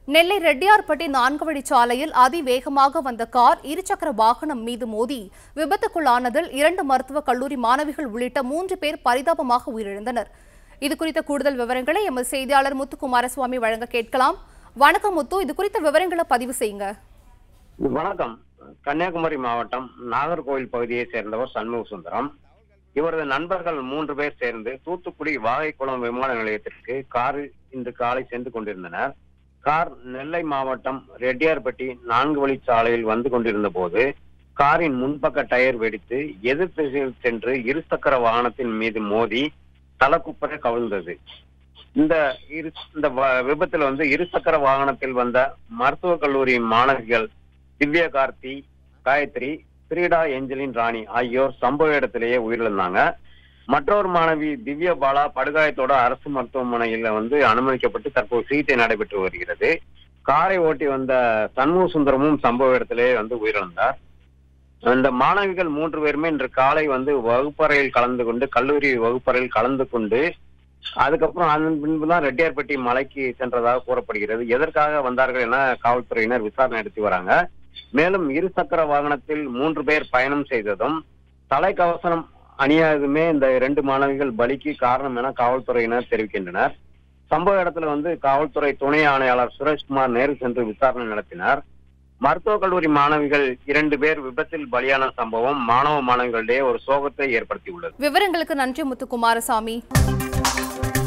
நெல்லை ரெட்டியார்பட்டி நான்கு வழிச்சாலையில் அதிவேகமாக வந்த கார் இருசக்கர வாகனம் மீது மோதி விபத்துக்குள்ளானதில் இரண்டு மருத்துவக் கல்லூரி மாணவிகள் உள்ளிட்ட மூன்று பேர் பரிதாபமாக உயிரிழந்தனர் இது குறித்த கூடுதல் விவரங்களை எமது செய்தியாளர் முத்துக்குமாரசுவாமி வழங்க கேட்கலாம் வணக்கம் முத்து இது குறித்த விவரங்களை பதிவு செய்யுங்க வணக்கம் கன்னியாகுமரி மாவட்டம் நாகர்கோவில் பகுதியை சேர்ந்தவர் சண்முக சுந்தரம் இவரது நண்பர்கள் மூன்று பேர் சேர்ந்து தூத்துக்குடி வாகைக்குளம் விமான நிலையத்திற்கு காரில் இன்று காலை சென்று கொண்டிருந்தனர் கார் நெல்லை மாவட்டம் ரெட்டியார்பட்டி நான்கு வழி சாலையில் வந்து கொண்டிருந்த போது காரின் முன்பக்க டயர் வெடித்து எதிர் திசையில் சென்று இருசக்கர வாகனத்தின் மீது மோதி தலக்குப்பரை கவிழ்ந்தது இந்த இரு இந்த வ- விபத்துல வந்து இருசக்கர வாகனத்தில் வந்த மருத்துவக் கல்லூரி மாணவிகள் திவ்யா கார்த்தி காயத்ரி கிரீடா ஏஞ்சலின் ராணி ஆகியோர் சம்பவ இடத்திலேயே உயிரிழந்தாங்க மற்றொரு மாணவி திவ்யா பாலா படுகாயத்தோட அரசு மருத்துவமனையில வந்து அனுமதிக்கப்பட்டு தற்போது சிகிச்சை நடைபெற்று வருகிறது காரை ஓட்டி வந்த சண்முக சுந்தரமும் சம்பவ இடத்திலேயே வந்து உயிரிழந்தார் இந்த மாணவிகள் மூன்று பேருமே இன்று காலை வந்து வகுப்பறையில் கலந்து கொண்டு கல்லூரி வகுப்பறையில் கலந்து கொண்டு அதுக்கப்புறம் அதன் பின்புதான் ரெட்டியார்பட்டி மலைக்கு சென்றதாக கூறப்படுகிறது எதற்காக வந்தார்கள் என காவல்துறையினர் விசாரணை நடத்தி வராங்க மேலும் இருசக்கர வாகனத்தில் மூன்று பேர் பயணம் செய்ததும் தலைக்கவசம் அணியாததுமே இந்த இரண்டு மாணவிகள் பலிக்கு காரணம் என காவல்துறையினர் தெரிவிக்கின்றனர் சம்பவ இடத்துல வந்து காவல்துறை துணை ஆணையாளர் சுரேஷ்குமார் நேரில் சென்று விசாரணை நடத்தினார் மருத்துவக் கல்லூரி மாணவிகள் இரண்டு பேர் விபத்தில் பலியான சம்பவம் மாணவ மாணவிகளிடையே ஒரு சோகத்தை ஏற்படுத்தியுள்ளது விவரங்களுக்கு நன்றி முத்துக்குமாரசாமி